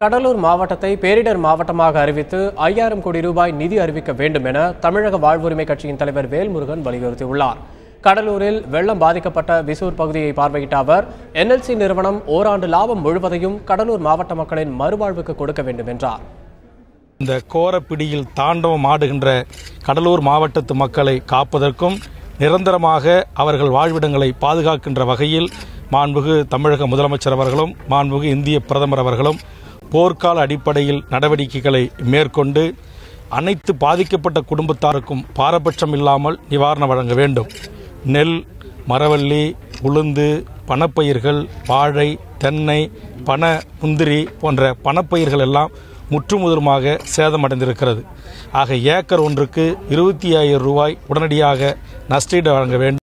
கடலூர் மாவட்டத்தை பேரிடர் மாவட்டமாக அறிவித்து ஐயாயிரம் கோடி ரூபாய் நிதி அறிவிக்க வேண்டும் என தமிழக வாழ்வுரிமை கட்சியின் தலைவர் வேல்முருகன் வலியுறுத்தியுள்ளார் கடலூரில் வெள்ளம் பாதிக்கப்பட்ட விசூர் பகுதியை பார்வையிட்ட அவர் என்எல்சி நிறுவனம் ஓராண்டு லாபம் முழுவதையும் கடலூர் மாவட்ட மக்களின் மறுவாழ்வுக்கு கொடுக்க வேண்டும் என்றார் இந்த கோர பிடியில் தாண்டவம் ஆடுகின்ற கடலூர் மாவட்டத்து மக்களை காப்பதற்கும் நிரந்தரமாக அவர்கள் வாழ்விடங்களை பாதுகாக்கின்ற வகையில் மாண்புகு தமிழக முதலமைச்சர் அவர்களும் மாண்புகு இந்திய பிரதமர் அவர்களும் போர்க்கால அடிப்படையில் நடவடிக்கைகளை மேற்கொண்டு அனைத்து பாதிக்கப்பட்ட குடும்பத்தாருக்கும் பாரபட்சம் இல்லாமல் நிவாரணம் வழங்க வேண்டும் நெல் மரவள்ளி உளுந்து பணப்பயிர்கள் வாழை தென்னை பன முந்திரி போன்ற பணப்பயிர்கள் எல்லாம் முற்றுமுதலுமாக சேதமடைந்திருக்கிறது ஆக ஏக்கர் ஒன்றுக்கு இருபத்தி ஆயிரம் ரூபாய் உடனடியாக நஷ்டீடு வழங்க வேண்டும்